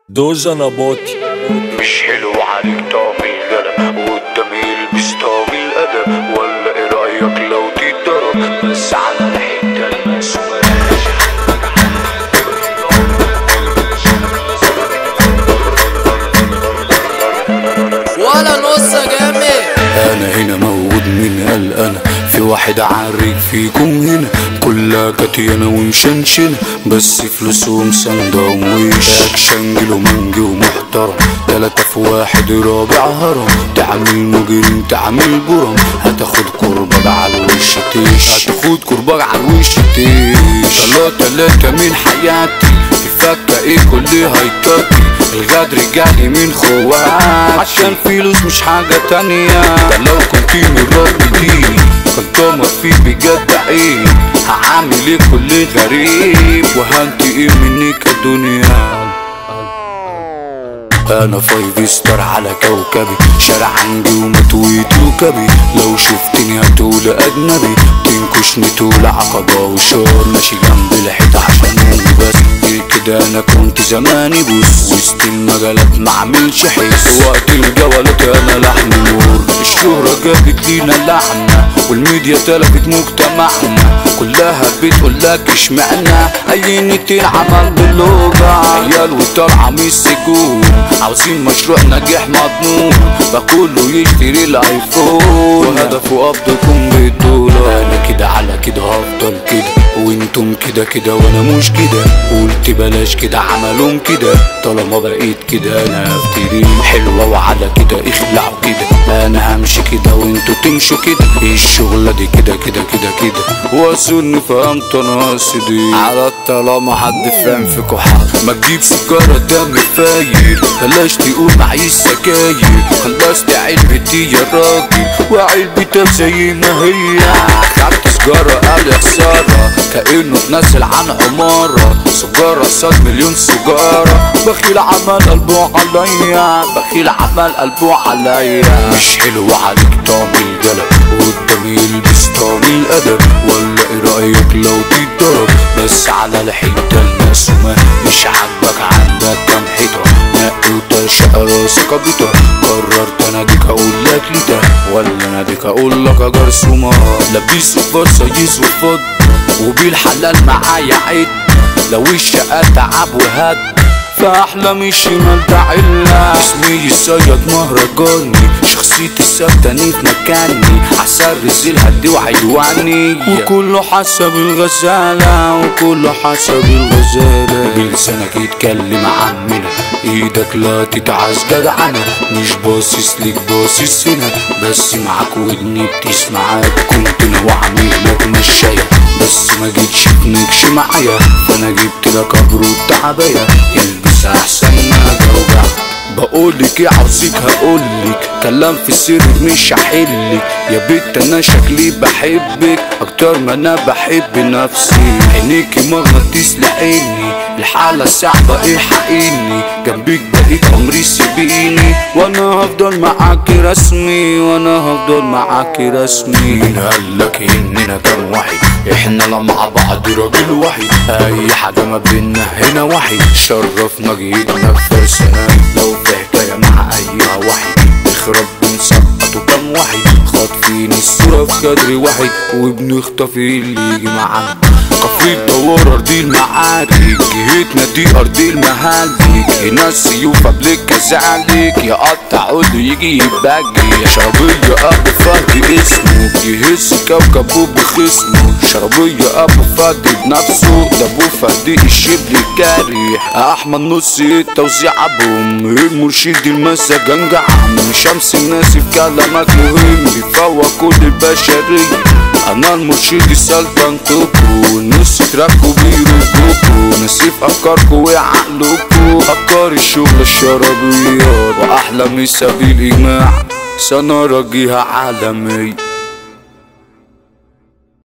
دوزة نباطي مش حلو عليك طعم القلم قدامي يلبس طعم الأدب ولا ايه رأيك لو تتضرب بس على الحتة المسؤولة ولا نص جامد انا هنا موجود من قال انا في واحد عارك فيكم هنا كلها كتيانة ومشنشنة بس فلوسهم سندة ومويش اكشن جيلو منجي ومحترم تلاتة في واحد رابع هرم تعمل مجرم تعمل برم هتاخد كرباج على الوش تيش هتاخد كرباج على الوش تيش تلاتة تلاتة من حياتي تفكى ايه كل هيطاطي الغدر جالي من خواتي عشان فلوس مش حاجة تانية ده لو كنت مرات دي كنت امر فيه بجد عيب هعمل ايه كل غريب وهنتقم منك يا دنيا انا فايف ستار على كوكبي شارع عندي ومتويت وكبي لو شفتني هتقول اجنبي تنكشني تقول عقبة وشار ماشي جنب الحيطة عشان امي بس غير كده انا كنت زماني بوس وسط المجالات معملش حس وقت الجولات انا لحن مور الشهرة جابت لينا لعنة والميديا تلفت مجتمعنا كلها بتقولك اشمعنا اي نتين عمل باللوجع عيال وطالعة من السجون عاوزين مشروع نجاح مضمون فكله يشتري الايفون وهدفه قبضكم بالدولار انا كده على كده هفضل كده وانتم كده كده وانا مش كده قلت بلاش كده عملهم كده طالما بقيت كده انا هفتري حلوة وعلى كده اخلعوا كده انا همشي كده وانتوا تمشوا كده الشغلة دي كده كده كده كده واظن فهمت انا قصدي على طالما حد فاهم فيكوا حاجة ما تجيب سيجارة دم فاير بلاش تقول معيش سجاير خلصت علبتي يا راجل وعلبتك زي ما هي خدت سجارة قال يا خسارة كأنه اتنزل عن عمارة سجارة صاد مليون سجارة بخيل عمل قلبه عليا بخيل عمل قلبه عليا مش حلو عليك طعم الجلب قدامي يلبس طعم الأدب ولا ايه رأيك لو تتضرب بس على الحتة المسمى مش عاجبك عندك كام حيطة نقي وترشق راسك بيطة قررت انا ديك اقول لك ليه ولا انا ديك اقول لك يا جرثومة لبيس وفرصة يز وفض وبالحلال معايا عد لو الشقة تعب وهد فأحلامي الشمال ده علة اسمي الصياد مهرجاني شخصيتي ثابتة في مكاني عسرز الهدي وعدواني وكله حسب الغزالة وكله حسب الغزالة بلسانك يتكلم عننا ايدك لا تتعز جدعنة مش باصص ليك باصص هنا بس معاك ودني بتسمعك كنت ناوي اعمل لك مشاية بس ما جيتش تنكش معايا فانا جبت لك ابرود عباية البس احسن ما جوجع بقولك ايه عاوزك هقولك كلام في السر مش هحلك يا بنت انا شكلي بحبك اكتر ما انا بحب نفسي عينيكي مغناطيس لعيني الحالة صعبة ايه حقيني جنبك بقيت عمري سيبيني وانا هفضل معاكي رسمي وانا هفضل معاكي رسمي مين قالك اننا كام واحد احنا لا مع بعض راجل واحد اي حاجة ما بينا هنا واحد شرفنا جيتنا في فرسان لو في حكاية مع اي واحد نخرب بنسقطه كام واحد خاطفين الصورة في كادر واحد وبنخطف اللي يجي معانا كفرية دوار ارضي المعارك جهتنا دي ارض المهالك هنا السيوف قبلك كذلك يقطع عود يجي يباجي شربية ابو فهد اسمه يهز كوكبه بخصمه شربية ابو فهد بنفسه ده ابو فهد الشبل الجارح احمد نص التوزيع بوم المرشد المسجن عم شمس الناس في كلامك مهم بيفوق كل البشرية انا المرشد السلطان توكو النص تراكو بيرجوكو نسيف افكاركو وعقلكو افكار الشغل الشرابيات واحلامي سبيل اجماع سنرجيها عالمي